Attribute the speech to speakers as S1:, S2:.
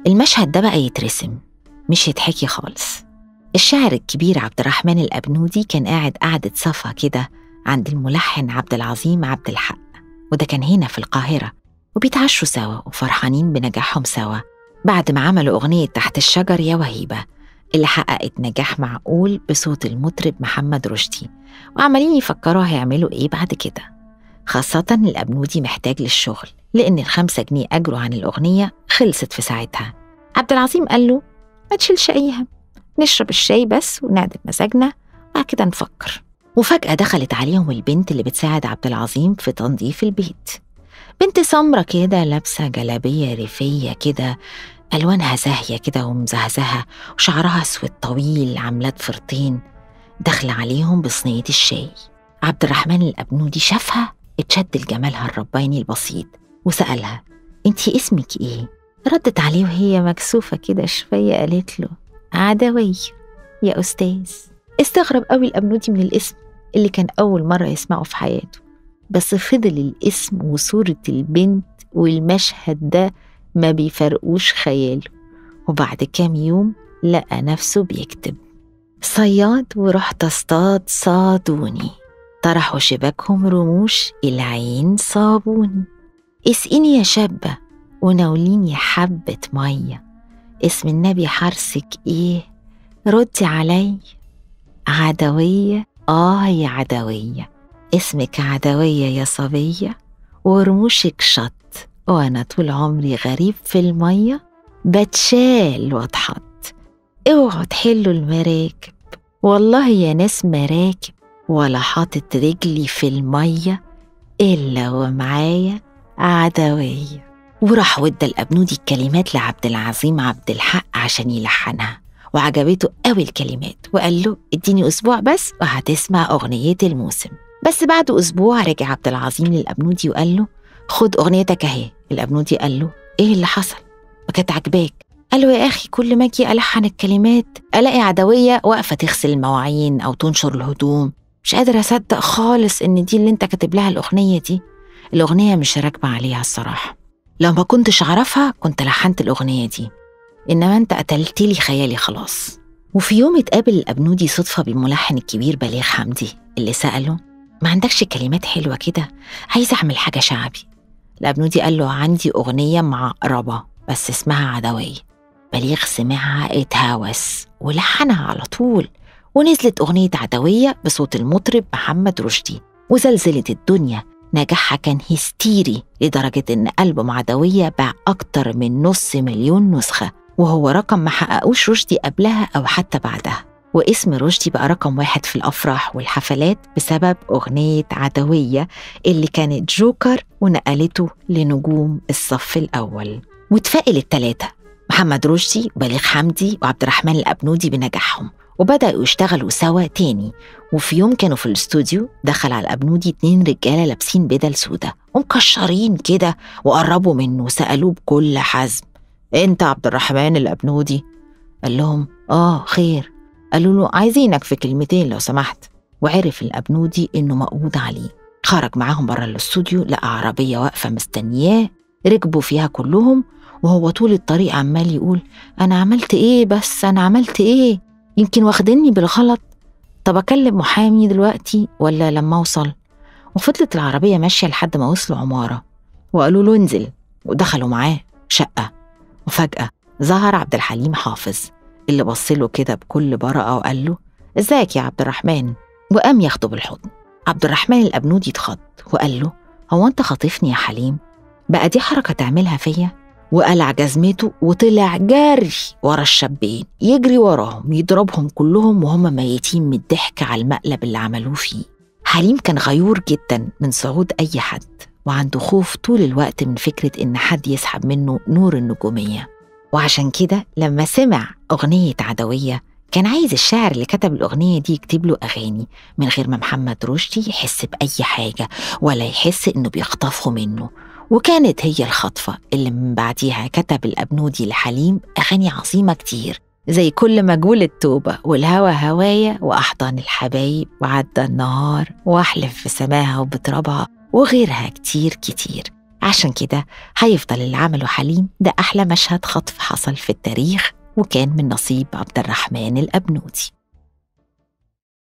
S1: المشهد ده بقى يترسم مش يتحكي خالص الشاعر الكبير عبد الرحمن الأبنودي كان قاعد قعدة صفا كده عند الملحن عبد العظيم عبد الحق وده كان هنا في القاهرة وبيتعشوا سوا وفرحانين بنجاحهم سوا بعد ما عملوا أغنية تحت الشجر يا وهيبة اللي حققت نجاح معقول بصوت المطرب محمد رشدي وعمالين يفكروا هيعملوا إيه بعد كده خاصة الأبنودي محتاج للشغل لأن الخمسة جنيه أجره عن الأغنية خلصت في ساعتها عبد العظيم قال له ما تشيلش أي هم نشرب الشاي بس ونعدل مزاجنا وبعد كده نفكر وفجأة دخلت عليهم البنت اللي بتساعد عبد العظيم في تنظيف البيت بنت سمرة كده لابسة جلابية ريفية كده ألوانها زاهية كده ومزهزهة وشعرها أسود طويل عاملاه ضفيرتين داخلة عليهم بصينية الشاي عبد الرحمن الأبنودي شافها اتشد لجمالها الرباني البسيط وسألها انتي اسمك ايه؟ ردت عليه وهي مكسوفة كده شوية قالت له عدوية يا أستاذ استغرب قوي الأبنودي من الاسم اللي كان أول مرة يسمعه في حياته بس فضل الاسم وصورة البنت والمشهد ده ما بيفرقوش خياله وبعد كام يوم لقى نفسه بيكتب صياد ورحت اصطاد صادوني طرحوا شباكهم رموش العين صابوني اسقيني يا شابة وناوليني حبة مية اسم النبي حرسك ايه ردي علي عدوية آه يا عدوية اسمك عدوية يا صبية ورموشك شط وأنا طول عمري غريب في المية بتشال واتحط اوعوا تحلوا المراكب والله يا ناس مراكب ولا حاطط رجلي في المية إلا ومعايا عدوية وراح ودى الأبنودي الكلمات لعبد العظيم عبد الحق عشان يلحنها وعجبته قوي الكلمات وقال له اديني أسبوع بس وهتسمع أغنية الموسم بس بعد أسبوع رجع عبد العظيم للأبنودي وقال له خد أغنيتك أهي الأبنودي قال له إيه اللي حصل؟ ما كانت عجباك قال له يا أخي كل ما أجي ألحن الكلمات ألاقي عدوية واقفة تغسل المواعين أو تنشر الهدوم مش قادر أصدق خالص إن دي اللي أنت كاتب لها الأغنية دي الأغنية مش راكبة عليها الصراحة لو ما كنتش أعرفها كنت لحنت الأغنية دي إنما أنت قتلت لي خيالي خلاص وفي يوم اتقابل الأبنودي صدفة بالملحن الكبير بليغ حمدي اللي سأله ما عندكش كلمات حلوة كده عايز أعمل حاجة شعبي الأبنودي قال له عندي أغنية معقربة بس اسمها عدوية بليغ سمعها اتهوس ولحنها على طول ونزلت أغنية عدوية بصوت المطرب محمد رشدي وزلزلت الدنيا نجاحها كان هستيري لدرجة إن ألبوم عدوية باع أكتر من نص مليون نسخة وهو رقم ما حققوش رشدي قبلها أو حتى بعدها واسم رشدي بقى رقم واحد في الأفراح والحفلات بسبب أغنية عدوية اللي كانت جوكر ونقلته لنجوم الصف الأول واتفائل التلاتة محمد رشدي وبليغ حمدي وعبد الرحمن الأبنودي بنجاحهم وبدأوا يشتغلوا سوا تاني وفي يوم كانوا في الاستوديو دخل على الأبنودي اتنين رجالة لابسين بدل سودا ومكشرين كده وقربوا منه وسألوه بكل حزم انت عبد الرحمن الأبنودي قال لهم اه خير قالوا له عايزينك في كلمتين لو سمحت وعرف الأبنودي إنه مقبوض عليه خرج معاهم بره الاستوديو لقى عربية واقفة مستنياه ركبوا فيها كلهم وهو طول الطريق عمال يقول أنا عملت إيه بس أنا عملت إيه يمكن واخدني بالغلط طب أكلم محامي دلوقتي ولا لما أوصل وفضلت العربية ماشية لحد ما وصلوا عمارة وقالوا له انزل ودخلوا معاه شقة وفجأة ظهر عبد الحليم حافظ اللي بصله كده بكل براءة وقال له ازيك يا عبد الرحمن وقام ياخده بالحضن عبد الرحمن الأبنودي اتخض وقال له هو أنت خاطفني يا حليم بقى دي حركة تعملها فيا وقلع جزمته وطلع جري ورا الشابين يجري وراهم يضربهم كلهم وهم ميتين من الضحك على المقلب اللي عملوه فيه حليم كان غيور جدا من صعود أي حد وعنده خوف طول الوقت من فكرة إن حد يسحب منه نور النجومية وعشان كده لما سمع أغنية عدوية كان عايز الشاعر اللي كتب الأغنية دي يكتب له أغاني من غير ما محمد رشدي يحس بأي حاجة ولا يحس إنه بيخطفه منه وكانت هي الخطفة اللي من بعديها كتب الأبنودي لحليم أغاني عظيمة كتير زي كل مجهول التوبة والهوى هوايا وأحضان الحبايب وعدى النهار وأحلف في سماها وبترابها وغيرها كتير كتير عشان كده هيفضل اللي عمله حليم ده أحلى مشهد خطف حصل في التاريخ وكان من نصيب عبد الرحمن الأبنودي